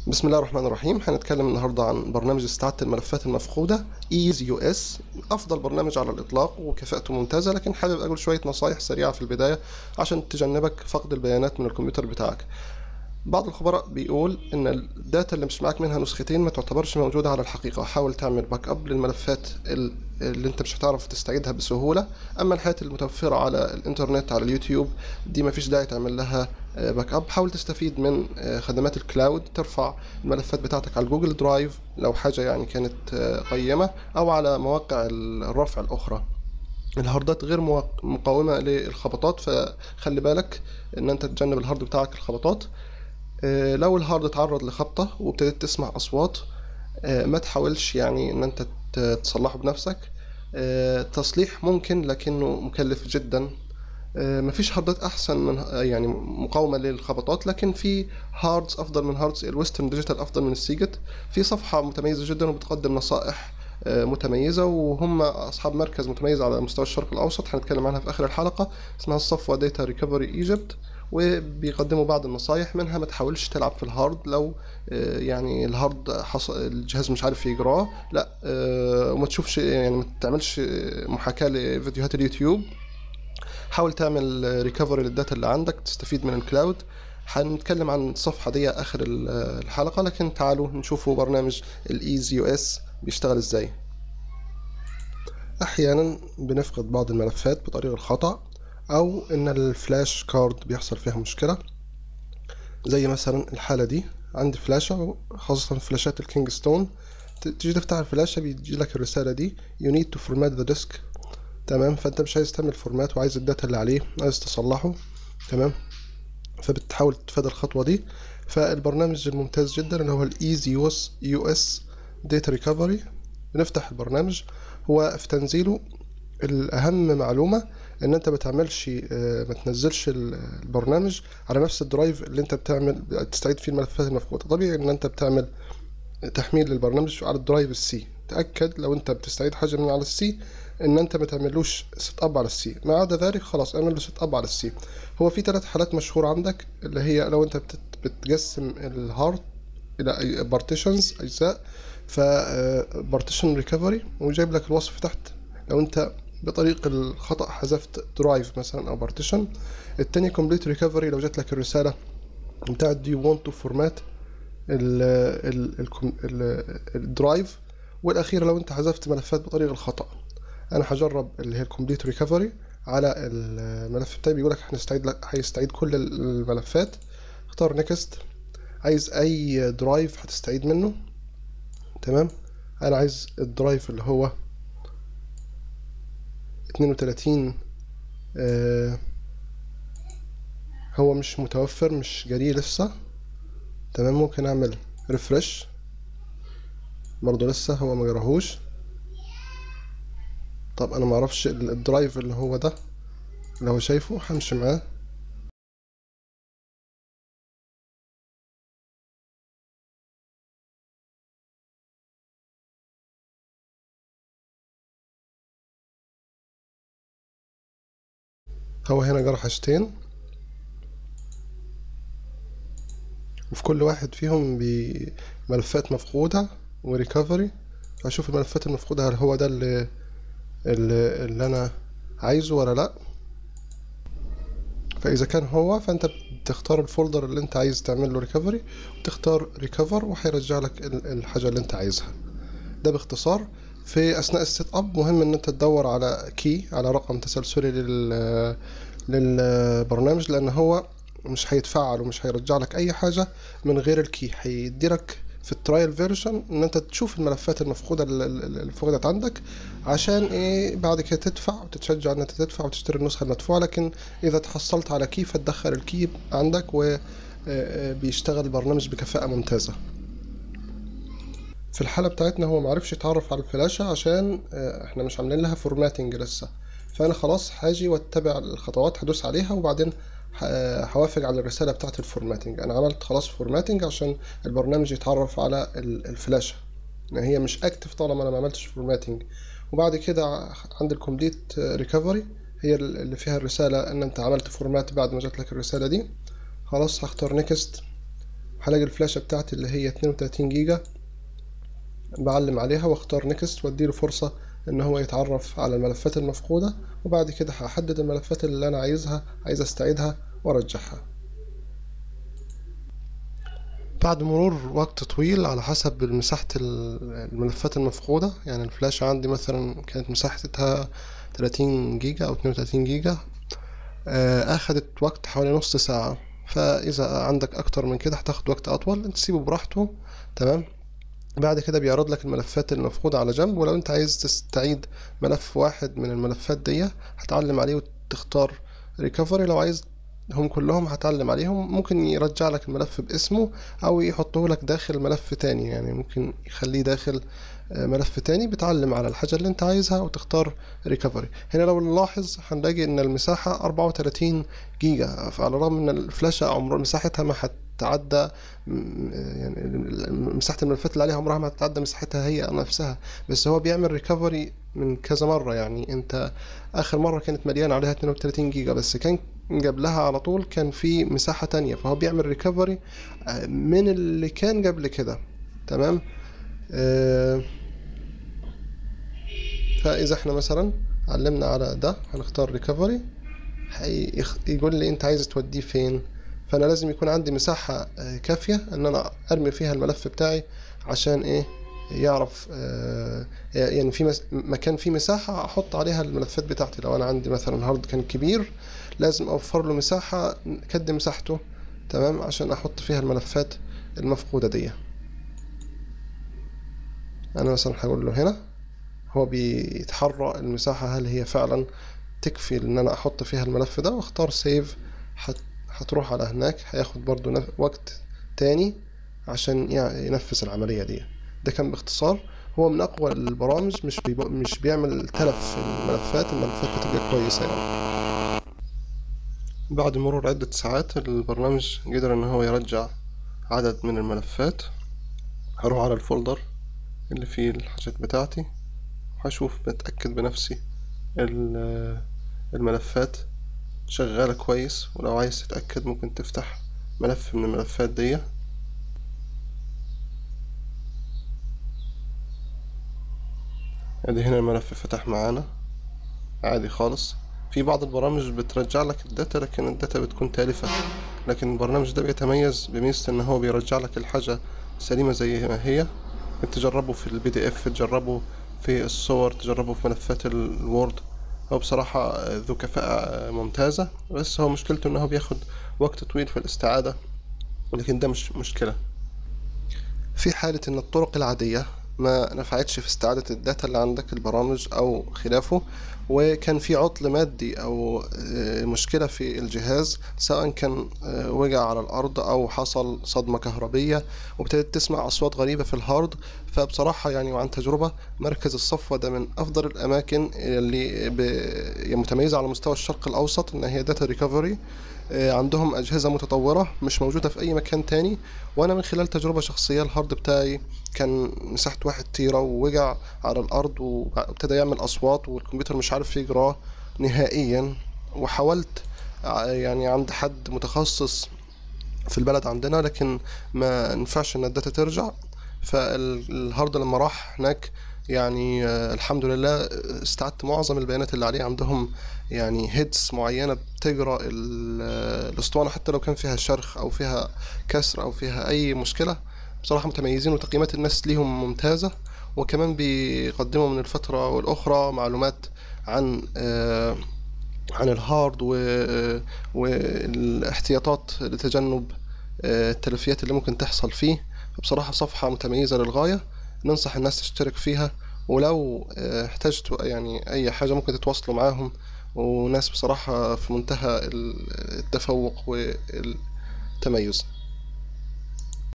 بسم الله الرحمن الرحيم هنتكلم النهارده عن برنامج استعادة الملفات المفقودة ايز يو اس افضل برنامج على الاطلاق وكفاءته ممتازة لكن حابب اقول شوية نصايح سريعة في البداية عشان تجنبك فقد البيانات من الكمبيوتر بتاعك بعض الخبراء بيقول ان الداتا اللي مش معاك منها نسختين ما تعتبرش موجودة على الحقيقة حاول تعمل باك اب للملفات اللي انت مش هتعرف تستعيدها بسهولة اما الحاجات المتوفرة على الانترنت على اليوتيوب دي مفيش داعي تعمل لها باك اب حاول تستفيد من خدمات الكلاود ترفع الملفات بتاعتك على جوجل درايف لو حاجة يعني كانت قيمة او على مواقع الرفع الاخرى الهاردات غير مقاومة للخبطات فخلي بالك ان انت تجنب الهارد بتاعك الخبطات لو الهارد اتعرض لخبطة وابتديت تسمع اصوات ما تحاولش يعني ان انت تصلحه بنفسك تصليح ممكن لكنه مكلف جدا مفيش هاردات احسن من يعني مقاومه للخبطات لكن في هاردز افضل من هاردز الويسترن ديجيتال افضل من السيجت في صفحه متميزه جدا وبتقدم نصائح متميزة وهم أصحاب مركز متميز على مستوى الشرق الأوسط هنتكلم عنها في آخر الحلقة اسمها الصفوة داتا ريكفري ايجيبت وبيقدموا بعض النصايح منها ما تحاولش تلعب في الهارد لو يعني الهارد حص... الجهاز مش عارف يجراه لا وما تشوفش يعني ما تعملش محاكاة لفيديوهات اليوتيوب حاول تعمل ريكفري للداتا اللي عندك تستفيد من الكلاود هنتكلم عن الصفحة دي آخر الحلقة لكن تعالوا نشوفوا برنامج الإيز يو اس بيشتغل ازاي أحيانا بنفقد بعض الملفات بطريقة الخطأ أو إن الفلاش كارد بيحصل فيها مشكلة زي مثلا الحالة دي عندي فلاشة خاصة فلاشات الكينجستون تيجي تفتح الفلاشة بيجي لك الرسالة دي you need to format the disk تمام فانت مش عايز تعمل فورمات وعايز الداتا اللي عليه عايز تصلحه تمام فبتحاول تتفادى الخطوة دي فالبرنامج الممتاز جدا اللي هو الايزي يو اس يو اس داتا ريكفري بنفتح البرنامج هو في تنزيله الاهم معلومة ان انت بتعملش ما تنزلش البرنامج على نفس الدرايف اللي انت بتعمل تستعيد فيه الملفات المفقودة طبيعي ان انت بتعمل تحميل للبرنامج على الدرايف السي تأكد لو انت بتستعيد حاجة من على السي ان انت ما تعملوش سيت اب على السي ما عدا ذلك خلاص اعمل له سيت اب على السي هو في ثلاث حالات مشهوره عندك اللي هي لو انت بتقسم الهارد الى بارتيشنز اجزاء ف بارتيشن ريكفري وجايب لك الوصف تحت لو انت بطريق الخطا حذفت درايف مثلا او بارتيشن التاني كومبليت ريكفري لو جات لك الرساله بتاعت دو يو ونت تو فورمات الدرايف والاخيره لو انت حذفت ملفات بطريق الخطا انا هجرب اللي هي الكومبليت ريكفري على الملف بتاعي بيقول لك هنستعيد لك هيستعيد كل الملفات اختار نيكست عايز اي درايف هتستعيد منه تمام انا عايز الدرايف اللي هو اتنين وتلاتين آه هو مش متوفر مش جري لسه تمام ممكن اعمل ريفرش برضه لسه هو مجرهوش طب انا معرفش الدرايف اللي هو ده اللي هو شايفه همشي معاه هو هنا جرى حاجتين وفي كل واحد فيهم بملفات مفقودة وريكفري هشوف الملفات المفقودة هل هو ده اللي اللي, اللي انا عايزه ولا لا فاذا كان هو فانت بتختار الفولدر اللي انت عايز تعمل له ريكفري وتختار ريكفر وهيرجع لك الحاجه اللي انت عايزها ده باختصار في اثناء السيت اب مهم ان انت تدور على كي على رقم تسلسلي لل للبرنامج لان هو مش هيتفعل ومش هيرجع لك اي حاجه من غير الكي هيديلك في الترايل فيرجن ان انت تشوف الملفات المفقوده اللي فقدت عندك عشان ايه بعد كده تدفع وتتشجع ان انت تدفع وتشتري النسخه المدفوعه لكن اذا تحصلت على كي فتدخل الكي عندك وبيشتغل البرنامج بكفاءه ممتازه في الحالة بتاعتنا هو معرفش يتعرف على الفلاشة عشان احنا مش عاملين لها فورماتنج لسه فانا خلاص هاجي واتبع الخطوات هدوس عليها وبعدين هوافق على الرسالة بتاعت الفورماتنج انا عملت خلاص فورماتنج عشان البرنامج يتعرف على الفلاشة يعني هي مش اكتف طالما انا ما عملتش فورماتنج وبعد كده عند الكومبليت ريكفري هي اللي فيها الرسالة ان انت عملت فورمات بعد ما جات لك الرسالة دي خلاص هختار نيكست هلاقي الفلاشة بتاعتي اللي هي 32 جيجا بعلم عليها واختار نيكست واديله فرصة ان هو يتعرف على الملفات المفقودة وبعد كده هحدد الملفات اللي انا عايزها عايز استعيدها وارجعها بعد مرور وقت طويل على حسب مساحة الملفات المفقودة يعني الفلاشة عندي مثلا كانت مساحتها 30 جيجا أو 32 جيجا أخدت وقت حوالي نص ساعة فإذا عندك أكتر من كده هتاخد وقت أطول أنت تسيبه براحته تمام بعد كده بيعرض لك الملفات المفقودة على جنب ولو أنت عايز تستعيد ملف واحد من الملفات دي هتعلم عليه وتختار ريكفري لو عايز هم كلهم هتعلم عليهم ممكن يرجع لك الملف باسمه او يحطه لك داخل ملف تاني يعني ممكن يخليه داخل ملف تاني بتعلم على الحاجة اللي انت عايزها وتختار ريكفري هنا لو نلاحظ هنلاقي ان المساحة 34 جيجا فعلى الرغم ان الفلاشة عمر مساحتها ما هتتعدى يعني مساحة الملفات اللي عليها عمرها ما هتتعدى مساحتها هي نفسها بس هو بيعمل ريكفري من كذا مرة يعني انت اخر مرة كانت مليانة عليها 32 جيجا بس كان قبلها على طول كان في مساحة تانية فهو بيعمل ريكفري من اللي كان قبل كده تمام آه فإذا احنا مثلا علمنا على ده هنختار ريكفري يقول لي انت عايز توديه فين فانا لازم يكون عندي مساحة كافية ان انا ارمي فيها الملف بتاعي عشان ايه يعرف آه يعني في مكان فيه مساحة احط عليها الملفات بتاعتي لو انا عندي مثلا هارد كان كبير لازم اوفر له مساحة قد مساحته تمام عشان احط فيها الملفات المفقودة دي انا مثلا هقول له هنا هو بيتحرى المساحة هل هي فعلا تكفي ان انا احط فيها الملف ده واختار سيف هتروح على هناك هياخد برضو وقت تاني عشان ينفذ العملية دي ده كان باختصار هو من اقوى البرامج مش بيب... مش بيعمل تلف في الملفات الملفات بتبقى كويسة يعني بعد مرور عدة ساعات البرنامج قدر ان هو يرجع عدد من الملفات هروح على الفولدر اللي فيه الحاجات بتاعتي هشوف بتأكد بنفسي الملفات شغالة كويس ولو عايز تتأكد ممكن تفتح ملف من الملفات دي ادي هنا الملف فتح معانا عادي خالص في بعض البرامج بترجع لك الداتا لكن الداتا بتكون تالفة لكن البرنامج ده بيتميز بميزة ان هو بيرجع لك الحاجة سليمة زي ما هي تجربه في البي دي اف تجربه في الصور تجربه في ملفات الوورد هو بصراحة ذو كفاءة ممتازة بس هو مشكلته انه بياخد وقت طويل في الاستعادة لكن ده مش مشكلة في حالة ان الطرق العادية ما نفعتش في استعادة الداتا اللي عندك البرامج او خلافه وكان في عطل مادي او مشكلة في الجهاز سواء كان وقع على الارض او حصل صدمة كهربية وابتدت تسمع اصوات غريبة في الهارد فبصراحة يعني وعن تجربة مركز الصفوة ده من افضل الاماكن اللي متميزة على مستوى الشرق الاوسط ان هي داتا ريكفري عندهم أجهزة متطورة مش موجودة في أي مكان تاني وأنا من خلال تجربة شخصية الهارد بتاعي كان مساحته واحد تيرة ووقع على الأرض وابتدى يعمل أصوات والكمبيوتر مش عارف يجراه نهائيا وحاولت يعني عند حد متخصص في البلد عندنا لكن ما نفعش ان الداتا ترجع فالهارد لما راح هناك يعني آه الحمد لله استعدت معظم البيانات اللي عليه عندهم يعني هيدز معينة بتجرى الاسطوانة حتى لو كان فيها شرخ او فيها كسر او فيها اي مشكلة بصراحة متميزين وتقييمات الناس ليهم ممتازة وكمان بيقدموا من الفترة والأخرى معلومات عن آه عن الهارد والاحتياطات لتجنب آه التلفيات اللي ممكن تحصل فيه بصراحة صفحة متميزة للغاية ننصح الناس تشترك فيها ولو احتجتوا يعني أي حاجة ممكن تتواصلوا معاهم وناس بصراحة في منتهى التفوق والتميز